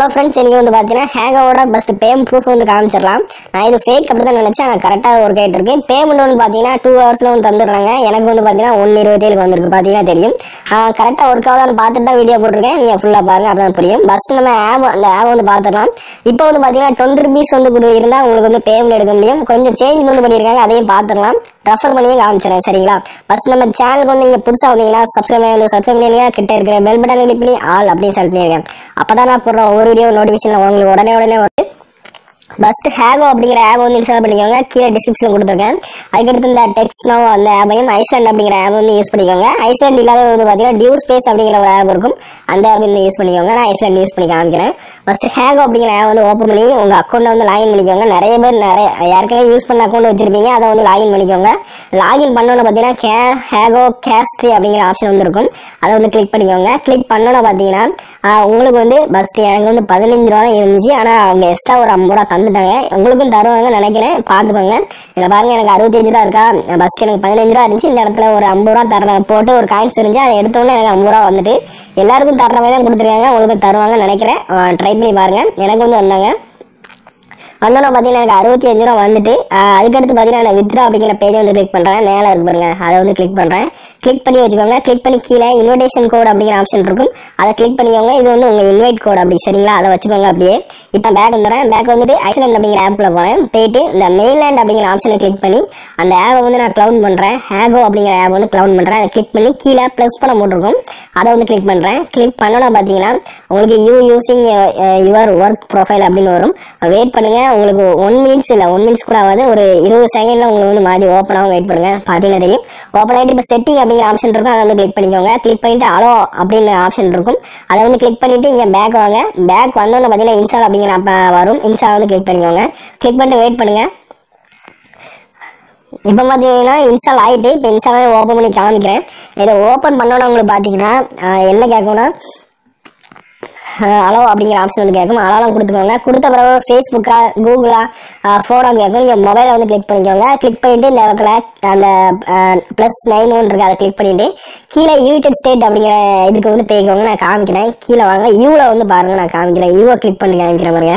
hello friends இன்னைக்கு வந்து பார்த்தீங்கன்னா ஹேகோட ஃபஸ்ட் பேமெண்ட் ப்ரூஃப் வந்து காமிச்சிடலாம் நான் இது ஃபேக் அப்படி தான் நினச்சேன் ஆனால் கரெக்டாக ஒர்க் ஆகிட்டு இருக்கு பேமெண்ட் வந்து பார்த்தீங்கன்னா டூ ஹவர்ஸில் வந்து தந்துடுறாங்க எனக்கு வந்து பார்த்தீங்கன்னா ஒன்று இருபத்தேழுக்கு வந்திருக்கு பார்த்தீங்கன்னா தெரியும் கரெக்டாக ஒர்க் ஆகுதான்னு பார்த்துட்டு தான் வீடியோ போட்டிருக்கேன் நீங்கள் ஃபுல்லாக பாருங்க அப்பதான் புரியும் ஃபஸ்ட்டு நம்ம ஆப் அந்த ஆப் வந்து பார்த்துடலாம் இப்போ வந்து பார்த்தீங்கன்னா டுவெண்ட்டி ருபீஸ் வந்து கொடு- இருந்தால் உங்களுக்கு வந்து பேமெண்ட் எடுக்க முடியும் கொஞ்சம் சேஞ்ச் வந்து பண்ணியிருக்காங்க அதையும் பார்த்துடலாம் ரெஃபர் பண்ணியே காமிச்சிடறேன் சரிங்களா ஃபஸ்ட் நம்ம சேனலுக்கு வந்து நீங்கள் புதுசாக வந்தீங்கன்னா சப்ஸ்கிரைப் பண்ணி சப்ஸ்கிரைப் பண்ணிருங்க கிட்ட இருக்கிற பெல் பட்டன் கிளிக் பண்ணி ஆல் அப்படின்னு செலக்ட் பண்ணிருக்கேன் அப்போ தான் நான் போடுற ஒவ்வொரு வீடியோ நோட்டிஃபிகேஷன் உங்களுக்கு உடனே உடனே வரும் ஃபர்ஸ்ட் ஹேகோ அப்படிங்கிற ஆப் வந்து இன்ஸ்டால் பண்ணிக்கோங்க கீழே டிஸ்கிரிப்ஷனில் கொடுத்துருக்கேன் அதுக்கடுத்து இந்த டெக்ஸ்ட் நோ அந்த ஆப்பையும் ஐஸ்லாண்ட் அப்படிங்கிற ஆப் வந்து யூஸ் பண்ணிக்கோங்க ஐஸ்லாண்ட் இல்லாத வந்து பார்த்தீங்கன்னா டியூ ஸ்பேஸ் அப்படிங்கிற ஒரு ஆப் இருக்கும் அந்த ஆப் வந்து யூஸ் பண்ணிக்கோங்க நான் ஐஸ்லாண்ட் யூஸ் பண்ணி காமிக்கிறேன் ஃபர்ஸ்ட் ஹேகோ அப்படிங்கிற ஆப் வந்து ஓப்பன் பண்ணி உங்கள் அக்கௌண்ட்டை வந்து லாகின் பண்ணிக்கோங்க நிறைய பேர் நிறைய ஏற்கனவே யூஸ் பண்ண அக்கௌண்ட் வச்சிருப்பீங்க அதை வந்து லாகின் பண்ணிக்கோங்க லாகின் பண்ணோன்னு பார்த்தீங்கன்னா கே ஹேகோ கேஸ்ட்ரி அப்படிங்கிற ஆப்ஷன் வந்து இருக்கும் அதை வந்து கிளிக் பண்ணிக்கோங்க கிளிக் பண்ணோன்னு பார்த்தீங்கன்னா ஆஹ், உங்களுக்கு வந்து ஃபர்ஸ்ட் எனக்கு வந்து பதினஞ்சு ரூபா தான் இருந்துச்சு ஆனால் அவங்க எக்ஸ்ட்ரா ஒரு ஐம்பது ரூபா தந்துட்டாங்க உங்களுக்கும் தருவாங்க நினைக்கிறேன் பார்த்துக்கோங்க இதில் பாருங்க எனக்கு அறுபத்தஞ்சு ரூபா இருக்கா ஃபர்ஸ்ட் எனக்கு பதினஞ்சு ரூபா இருந்துச்சு இந்த இடத்துல ஒரு ஐம்பது ரூபா தர போட்டு ஒரு காயின்ஸ் இருந்துச்சு அதை எடுத்தோன்னே எனக்கு ஐம்பது ரூபா வந்துட்டு எல்லாருக்கும் தர்ற மாதிரி தான் கொடுத்துருக்காங்க உங்களுக்கும் தருவாங்கன்னு நினைக்கிறேன் ட்ரை பண்ணி பாருங்க எனக்கு வந்து வந்தாங்க வந்தோன்னா பார்த்தீங்கன்னா எனக்கு அறுபத்தி அஞ்சு ரூபா வந்துட்டு ஆஹ் அதுக்கடுத்து பார்த்தீங்கன்னா நான் வித்ரா அப்படிங்கிற பேஜை வந்து கிளிக் பண்ணுறேன் மேலே இருக்கு பாருங்க அதை வந்து கிளிக் பண்ணுறேன் கிளிக் பண்ணி வச்சுக்கோங்க கிளிக் பண்ணி கீழே இன்விடேஷன் கோட் அப்படிங்கிற ஆப்ஷன் இருக்கும் அதை கிளிக் பண்ணிக்கோங்க இது வந்து உங்கள் இன்வைட் கோட் அப்படி சரிங்களா அதை வச்சுக்கோங்க அப்படியே இப்போ பேக் வந்துடுறேன் பேக் வந்துட்டு ஐஸ்லாண்ட் அப்படிங்கிற ஆப்பில் போகிறேன் போயிட்டு இந்த மெயின்லேண்ட் அப்படிங்கிற ஆப்ஷனை கிளிக் பண்ணி அந்த ஆப்பை வந்து நான் க்ளவுன் பண்ணுறேன் ஹேகோ அப்படிங்கிற ஆப் வந்து க்ளவுன் பண்ணுறேன் அதை கிளிக் பண்ணி கீழே ப்ளஸ் பண்ண போட்டிருக்கும் அதை வந்து கிளிக் பண்ணுறேன் கிளிக் பண்ணோன்னா பார்த்தீங்கன்னா உங்களுக்கு you using your work profile அப்படின்னு வரும் வெயிட் பண்ணுங்க உங்களுக்கு ஒன் மினிட்ஸ் இல்லை ஒன் மினிட்ஸ் கூட ஆகாது ஒரு இருபது செகண்ட்ல உங்களுக்கு வந்து மாதிரி ஓப்பன் ஆகும் வெயிட் பண்ணுங்க பார்த்தீங்கன்னா தெரியும் ஓப்பன் ஆகிட்டு இப்போ செட்டிங் அப்படிங்கிற ஆப்ஷன் இருக்கும் அதை வந்து கிளிக் பண்ணிக்கோங்க கிளிக் பண்ணிட்டு அலோ அப்படின்னு ஆப்ஷன் இருக்கும் அதை வந்து கிளிக் பண்ணிட்டு இங்கே பேக் வாங்க பேக் வந்தோன்னு பார்த்தீங்கன்னா இன்ஸ்டால் அப்படிங்கிற app வரும் இன்ஸ்டால் வந்து கிளிக் பண்ணிக்கோங்க கிளிக் பண்ணிட்டு வெயிட் பண்ணுங்க இப்போ பார்த்தீங்கன்னா இன்ஸ்டால் ஆகிட்டு இப்போ இன்ஸ்டாலே ஓப்பன் பண்ணி காமிக்கிறேன் இதை ஓப்பன் பண்ணோன்னா உங்களுக்கு பார்த்தீங்கன்னா ஆஹ், என்ன கேட்கும்னா அலோ அப்படிங்கிற ஆப்ஷன் வந்து கேட்கும் அலோலாம் கொடுத்துக்கோங்க கொடுத்த பிறகு ஃபேஸ்புக்கா கூகுளா ஃபோனோ கேட்கும் நீங்கள் மொபைலை வந்து கிளிக் பண்ணிக்கோங்க கிளிக் பண்ணிட்டு இந்த இடத்துல அந்த ப்ளஸ் நைன் ஒன் இருக்கு அதை கிளிக் பண்ணிட்டு கீழே யுனைடெட் ஸ்டேட் அப்படிங்கிற இதுக்கு வந்து போய்க்கோங்க நான் காமிக்கிறேன் கீழே வாங்க யூவில் வந்து பாருங்க நான் காமிக்கிறேன் யூவை கிளிக் பண்ணி காமிக்கிறேன் பாருங்க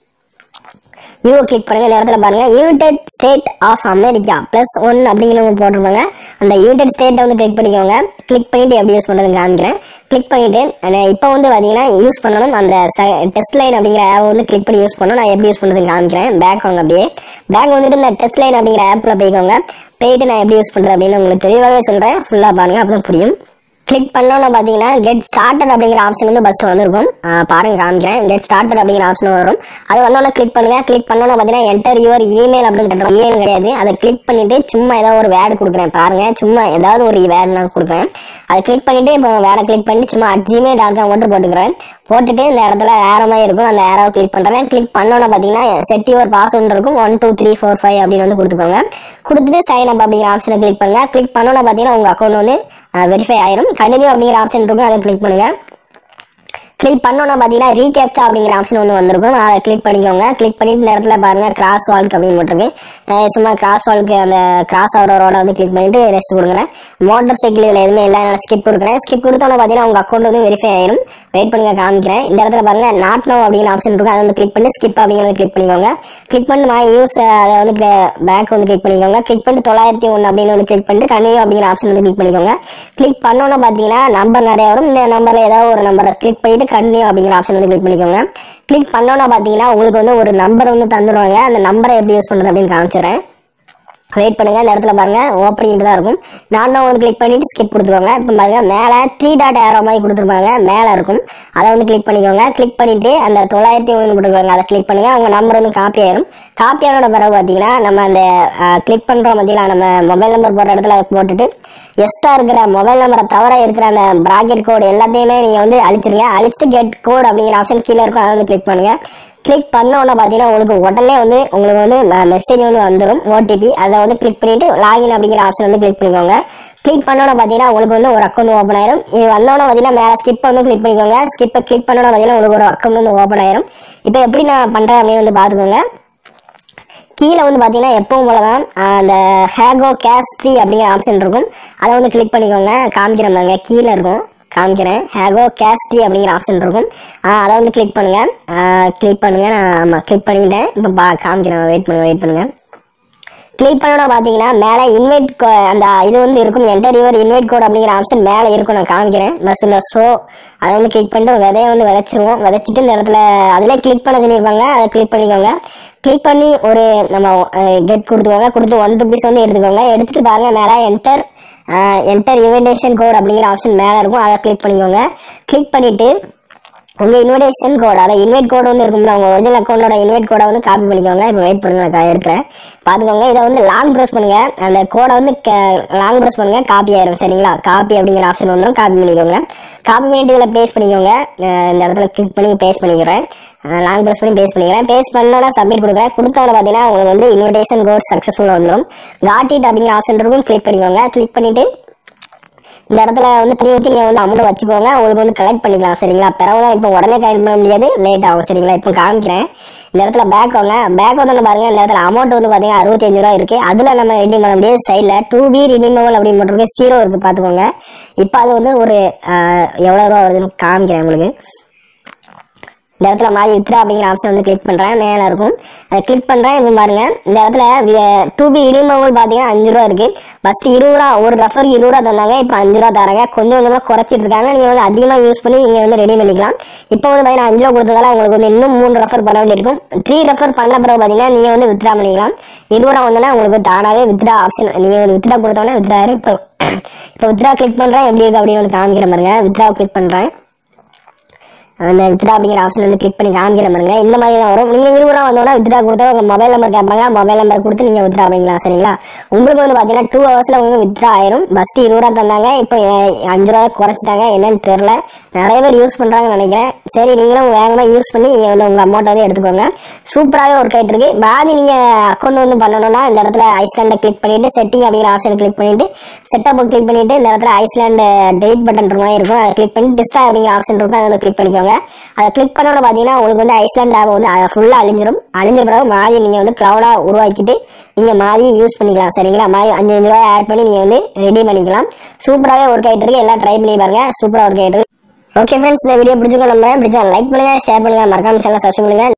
யூ கிளிக் பண்ணுங்க இந்த இடத்துல பாருங்க United State of America plus one அப்படிங்கிறவங்க போட்டிருப்பாங்க அந்த யுனைடெட் ஸ்டேட்டை வந்து கிளிக் பண்ணிக்கோங்க கிளிக் பண்ணிட்டு எப்படி யூஸ் பண்ணுறதுன்னு காமிக்கிறேன் கிளிக் பண்ணிட்டு நான் இப்போ வந்து பார்த்தீங்கன்னா யூஸ் பண்ணணும் அந்த டெஸ்ட் லைன் அப்படிங்கிற ஆப் வந்து கிளிக் பண்ணி யூஸ் பண்ணணும் நான் எப்படி யூஸ் பண்ணுறதுன்னு காமிக்கிறேன் பேக் வாங்க அப்படியே பேக் வந்துட்டு இந்த டெஸ்ட் லைன் அப்படிங்கிற ஆப்பில் போய்க்கோங்க போயிட்டு நான் எப்படி யூஸ் பண்ணுறது அப்படின்னு உங்களுக்கு தெளிவாகவே சொல்கிறேன் ஃபுல்லாக பாருங்க அப்போ புரியும் கிளிக் பண்ணோன்னு பார்த்தீங்கன்னா கெட் ஸ்டார்டட் அப்படிங்கிற ஆப்ஷன் வந்து ஃபஸ்ட்டு வந்திருக்கும் ஆஹ் பாருங்க காமிக்கிறேன் கெட் ஸ்டார்டட் அப்படிங்கிற ஆப்ஷன் வரும் அது வந்தோடனே கிளிக் பண்ணுங்க கிளிக் பண்ணோன்னு பார்த்தீங்கன்னா என்டர் யுவர் இமெயில் அப்படின்னு கட்டுறோம் இமெயில் கிடையாது அதை கிளிக் பண்ணிட்டு சும்மா ஏதாவது ஒரு வேர்டு கொடுக்குறேன் பாருங்க சும்மா ஏதாவது ஒரு வேர்டு நான் கொடுக்குறேன் அதை கிளிக் பண்ணிட்டு இப்போ வேர்டை கிளிக் பண்ணிட்டு சும்மா ஜிமெயில் டாட் காம் மட்டும் போட்டுக்கிறேன் போட்டுட்டு இந்த இடத்துல ஏரோ மாதிரி இருக்கும் அந்த ஏரோவை கிளிக் பண்ணுறேன் கிளிக் பண்ணோன்னு பார்த்தீங்கன்னா செட் யுவர் பாஸ்வேர்டு இருக்கும் one two three four five அப்படின்னு வந்து கொடுத்துக்கோங்க கொடுத்துட்டு சைன் அப் அப்படிங்கிற ஆப்ஷனை கிளிக் பண்ணுங்க கிளிக் பண்ணோன்னு பார்த்தீங்கன்னா உங்கள் அக்கௌண்ட் வந்து வெரிஃபை ஆயிரும் கண்டினியூ அப்படிங்கிற ஆப்ஷன் இருக்கும் அதை கிளிக் பண்ணுங்க கிளிக் பண்ணோன்னா பார்த்தீங்கன்னா ரீகேப்சா அப்படிங்கிற ஆப்ஷன் வந்து வந்திருக்கும் அதை கிளிக் பண்ணிக்கோங்க கிளிக் பண்ணிட்டு இந்த இடத்துல பாருங்க கிராஸ் வால்க் அப்படின்னு போட்டிருக்கு அஹ் சும்மா கிராஸ் வால்க்கு அந்த கிராஸ் ஆகிற ரோட வந்து கிளிக் பண்ணிட்டு ரெஸ்ட் கொடுக்குறேன் மோட்டார் சைக்கிள் இதில் எதுவுமே இல்லை நான் ஸ்கிப் கொடுக்குறேன் ஸ்கிப் கொடுத்தோன்னே பார்த்தீங்கன்னா உங்கள் அக்கௌண்ட் வந்து வெரிஃபை ஆயிரும் வெயிட் பண்ணுங்க காமிக்கிறேன் இந்த இடத்துல பாருங்க நாட் நோ அப்படிங்கிற ஆப்ஷன் இருக்கும் அதை வந்து கிளிக் பண்ணி ஸ்கிப் அப்படிங்கிறத கிளிக் பண்ணிக்கோங்க கிளிக் பண்ணி நான் யூஸ் அதை வந்து பேக் வந்து கிளிக் பண்ணிக்கோங்க கிளிக் பண்ணிட்டு தொள்ளாயிரத்தி ஒன்று அப்படின்னு வந்து கிளிக் பண்ணிட்டு கண்டினியூ அப்படிங்கிற ஆப்ஷன் வந்து கிளிக் பண்ணிக்கோங்க கிளிக் பண்ணோன்னு பார்த்தீங்கன்னா நம்பர் நிறைய வரும் இந்த நம்பரில் ஏதாவது ஒரு நம்பரை கிளிக் பண்ணிட்டு கண்டினியூ அப்படிங்கிற ஆப்ஷன் வந்து கிளிக் பண்ணிக்கோங்க கிளிக் பண்ணோன்னா பார்த்தீங்கன்னா உங்களுக்கு வந்து ஒரு நம்பர் வந்து தந்துடுவாங்க அந்த நம்பரை எப்படி யூஸ் பண்ணுறது அப்படின்னு காமிச்சிடுறேன் வெயிட் பண்ணுங்க இந்த இடத்துல பாருங்க ஓப்பனிங் தான் இருக்கும் நான் வந்து கிளிக் பண்ணிட்டு ஸ்கிப் கொடுத்துக்கோங்க இப்போ பாருங்க மேலே த்ரீ டாட் ஏரோ மாதிரி கொடுத்துருப்பாங்க மேலே இருக்கும் அதை வந்து கிளிக் பண்ணிக்கோங்க கிளிக் பண்ணிட்டு அந்த தொள்ளாயிரத்தி ஒன்று கொடுத்துருக்காங்க அதை கிளிக் பண்ணுங்க உங்க நம்பர் வந்து காப்பி ஆயிரும் காப்பி ஆனோட பிறகு பார்த்தீங்கன்னா நம்ம அந்த கிளிக் பண்றோம் பார்த்தீங்களா நம்ம மொபைல் நம்பர் போடுற இடத்துல போட்டுட்டு எக்ஸ்ட்ரா இருக்கிற மொபைல் நம்பரை தவிர இருக்கிற அந்த ப்ராக்கெட் கோடு எல்லாத்தையுமே நீங்க வந்து அழிச்சிருங்க அழிச்சிட்டு கெட் கோட் அப்படிங்கிற ஆப்ஷன் கீழே இருக்கும் அதை வந்து கிளிக் பண்ணுங்க கிளிக் பண்ண உடனே பார்த்தீங்கன்னா உங்களுக்கு உடனே வந்து உங்களுக்கு வந்து மெசேஜ் வந்து வந்துடும் ஓடிபி அதை வந்து கிளிக் பண்ணிட்டு லாகின் அப்படிங்கிற ஆப்ஷன் வந்து கிளிக் பண்ணிக்கோங்க கிளிக் பண்ணோட பார்த்தீங்கன்னா உங்களுக்கு வந்து ஒரு அக்கௌண்ட் ஓப்பன் ஆயிரும் இது வந்தோடனே பார்த்தீங்கன்னா மேலே ஸ்கிப் வந்து கிளிக் பண்ணிக்கோங்க ஸ்கிப்பை கிளிக் பண்ணோட பார்த்தீங்கன்னா உங்களுக்கு ஒரு அக்கௌண்ட் வந்து ஓப்பன் ஆயிரும் இப்போ எப்படி நான் பண்ணுறேன் அப்படின்னு வந்து பார்த்துக்கோங்க கீழே வந்து பார்த்தீங்கன்னா எப்பவும் போல தான் அந்த ஹேகோ கேஸ்ட்ரி அப்படிங்கிற ஆப்ஷன் இருக்கும் அதை வந்து கிளிக் பண்ணிக்கோங்க காமிக்கிற பாருங்க கீழே இருக்கும் காமிக்கிறேன் ஹேகோ கேஸ்ட்ரி அப்படிங்கிற ஆப்ஷன் இருக்கும் ஆஹ் அதை வந்து கிளிக் பண்ணுங்க கிளிக் பண்ணுங்க நான் ஆமாம் கிளிக் பண்ணிட்டேன் இப்போ பா காமிக்கிறேன் வெயிட் பண்ணுங்க வெயிட் பண்ணுங்க கிளிக் பண்ணணும் பார்த்தீங்கன்னா மேலே இன்வைட் அந்த இது வந்து இருக்கும் என்டர் யுவர் இன்வைட் கோட் அப்படிங்கிற ஆப்ஷன் மேலே இருக்கும் நான் காமிக்கிறேன் பஸ் இந்த ஷோ அதை வந்து கிளிக் பண்ணிட்டு ஒரு விதையை வந்து விதைச்சிருவோம் விதைச்சிட்டு இந்த இடத்துல அதிலே கிளிக் பண்ண சொல்லியிருப்பாங்க அதை கிளிக் பண்ணிக்கோங்க கிளிக் பண்ணி ஒரு நம்ம கெட் கொடுத்துக்கோங்க கொடுத்து ஒன் ருபீஸ் வந்து எடுத்துக்கோங்க எடுத்துட்டு பாருங்க மேலே என்டர் என்டர் இன்விடேஷன் கோட் அப்படிங்கிற ஆப்ஷன் மேலே இருக்கும் அதை கிளிக் பண்ணிக்கோங்க கிளிக் பண்ணிட்டு உங்க இன்விடேஷன் கோட் அதாவது இன்வைட் கோட் வந்து இருக்கும்ல உங்க ஒரிஜினல் அக்கௌண்டோட இன்வைட் கோடை வந்து காப்பி பண்ணிக்கோங்க இப்போ வெயிட் பண்ணுங்க நான் கா- எடுக்கிறேன் பார்த்துக்கோங்க இதை வந்து லாங் ப்ரெஸ் பண்ணுங்க அந்த கோடை வந்து லாங் ப்ரெஸ் பண்ணுங்க காப்பி ஆயிரும் சரிங்களா காப்பி அப்படிங்கிற ஆப்ஷன் வந்துடும் காப்பி பண்ணிக்கோங்க காப்பி பண்ணிட்டு இதில் பேஸ்ட் பண்ணிக்கோங்க அஹ் இந்த இடத்துல கிளிக் பண்ணி பேஸ்ட் பண்ணிக்கிறேன் லாங் ப்ரெஸ் பண்ணி பேஸ்ட் பண்ணிக்கிறேன் பேஸ்ட் பண்ணோட சப்மிட் கொடுக்குறேன் கொடுத்தவங்க பார்த்தீங்கன்னா உங்களுக்கு வந்து இன்விடேஷன் கோட் சக்ஸஸ்ஃபுல்லாக வந்துடும் காட் இட் அப்படிங்கிற ஆப்ஷன் இருக்கும் கிளிக் பண்ணிக்கோங்க கிளிக் பண்ணிட்டு இந்த இடத்துல வந்து தனி ஊற்றி நீங்கள் வந்து அமௌண்ட் வச்சுக்கோங்க உங்களுக்கு வந்து கலெக்ட் பண்ணிக்கலாம் சரிங்களா பிறகு இப்போ உடனே கலெக்ட் பண்ண முடியாது லேட் ஆகும் சரிங்களா இப்போ காமிக்கிறேன் இந்த இடத்துல பேக் வாங்க பேக் வந்து பாருங்க இந்த இடத்துல அமௌண்ட் வந்து பார்த்தீங்கன்னா அறுபத்தஞ்சு ரூபா இருக்கு அதில் நம்ம ரெடி பண்ண முடியாது சைடில் டூ பி ரினிமபிள் அப்படின்னு போட்டிருக்கு ஜீரோ இருக்கு பார்த்துக்கோங்க இப்போ அது வந்து ஒரு ஆஹ், எவ்வளோ ரூபா வருதுன்னு காமிக்கிறேன் உங்களுக்கு இந்த இடத்துல மாதிரி வித்ரா அப்படிங்கிற ஆப்ஷன் வந்து கிளிக் பண்ணுறேன் மேலே இருக்கும் அதை கிளிக் பண்ணுறேன் இப்போ பாருங்க இந்த இடத்துல டூ பி இடிமபிள் பார்த்தீங்கன்னா அஞ்சு ரூபா இருக்கு ஃபர்ஸ்ட் இருபது ரூபா ஒரு ரெஃபருக்கு இருபது ரூபா தந்தாங்க இப்போ அஞ்சு ரூபா தராங்க கொஞ்சம் கொஞ்சமாக குறைச்சிட்டு இருக்காங்க நீங்கள் வந்து அதிகமாக யூஸ் பண்ணி நீங்கள் வந்து ரெடி பண்ணிக்கலாம் இப்போ வந்து பார்த்தீங்கன்னா அஞ்சு ரூபா கொடுத்ததால உங்களுக்கு வந்து இன்னும் மூணு ரெஃபர் பண்ண வேண்டியிருக்கும் த்ரீ ரெஃபர் பண்ண பிறகு பார்த்தீங்கன்னா நீங்கள் வந்து வித்ரா பண்ணிக்கலாம் இருபது ரூபா வந்தோன்னா உங்களுக்கு தானாகவே வித்ரா ஆப்ஷன் நீங்கள் வந்து வித்ரா கொடுத்தோன்னே வித்ரா ஆயிரும் இப்போ இப்போ வித்ரா கிளிக் பண்ணுறேன் எப்படி இருக்கு அப்படின்னு வந்து காமிக்கிற பாருங்க வித்ரா கிளிக் பண்ணுறேன் அந்த வித்ரா அப்படிங்கிற ஆப்ஷன் வந்து கிளிக் பண்ணி காமிக்கிற பாருங்க இந்த மாதிரி தான் வரும் நீங்கள் இருபது ரூபா வந்தோன்னா வித்ரா கொடுத்தா உங்க மொபைல் நம்பர் கேட்பாங்க மொபைல் நம்பர் கொடுத்து நீங்கள் வித்ரா பண்ணிக்கலாம் சரிங்களா உங்களுக்கு வந்து பார்த்தீங்கன்னா டூ ஹவர்ஸில் உங்களுக்கு வித்ரா ஆயிரும் ஃபஸ்ட்டு இருபது ரூபா தந்தாங்க இப்போ அஹ், அஞ்சு ரூபா குறைச்சிட்டாங்க என்னன்னு தெரில நிறைய பேர் யூஸ் பண்ணுறாங்கன்னு நினைக்கிறேன் சரி நீங்களும் வேகமாக யூஸ் பண்ணி நீங்கள் வந்து உங்கள் அமௌண்ட் வந்து எடுத்துக்கோங்க சூப்பராகவே ஒர்க் ஆகிட்டு இருக்கு பாதி நீங்கள் அக்கௌண்ட் வந்து பண்ணணும்னா இந்த இடத்துல ஐஸ்லாண்டை கிளிக் பண்ணிட்டு செட்டிங் அப்படிங்கிற ஆப்ஷன் கிளிக் பண்ணிட்டு செட்டப் கிளிக் பண்ணிட்டு இந்த இடத்துல ஐஸ்லாண்டு டெலிட் பட்டன் மாதிரி இருக்கும் அதை கிளிக் பண்ணி டிஸ்டா அப்படிங்கிற ஆப்ஷன் இருக்கும் அதை வந்து கிளிக் பண்ணிக்கோங்க அதை கிளிக் பண்ணோட பார்த்தீங்கன்னா உங்களுக்கு வந்து ஐஸ்லாண்ட் ஆப் வந்து ஃபுல்லாக அழிஞ்சிரும் அழிஞ்ச பிறகு மாதிரி நீங்கள் வந்து க்ளவுடாக உருவாக்கிட்டு நீங்கள் மாதிரி யூஸ் பண்ணிக்கலாம் சரிங்களா மாதிரி அஞ்சு அஞ்சு ரூபாய் ஆட் பண்ணி நீங்கள் வந்து ரெடி பண்ணிக்கலாம் சூப்பராகவே ஒர்க் ஆகிட்டு இருக்கு எல்லாம் ட்ரை பண்ணி பாருங்க சூப்பராக ஒர்க் ஆகிட்டு இருக்கு ஓகே ஃப்ரெண்ட்ஸ் இந்த வீடியோ பிடிச்சிருக்கோம் நம்புறேன் பிடிச்சா லைக் பண்ணுங்க ஷேர் பண்ணுங்க மறக்காம சேனல் சப்ஸ்கிரைப் பண்ணுங்க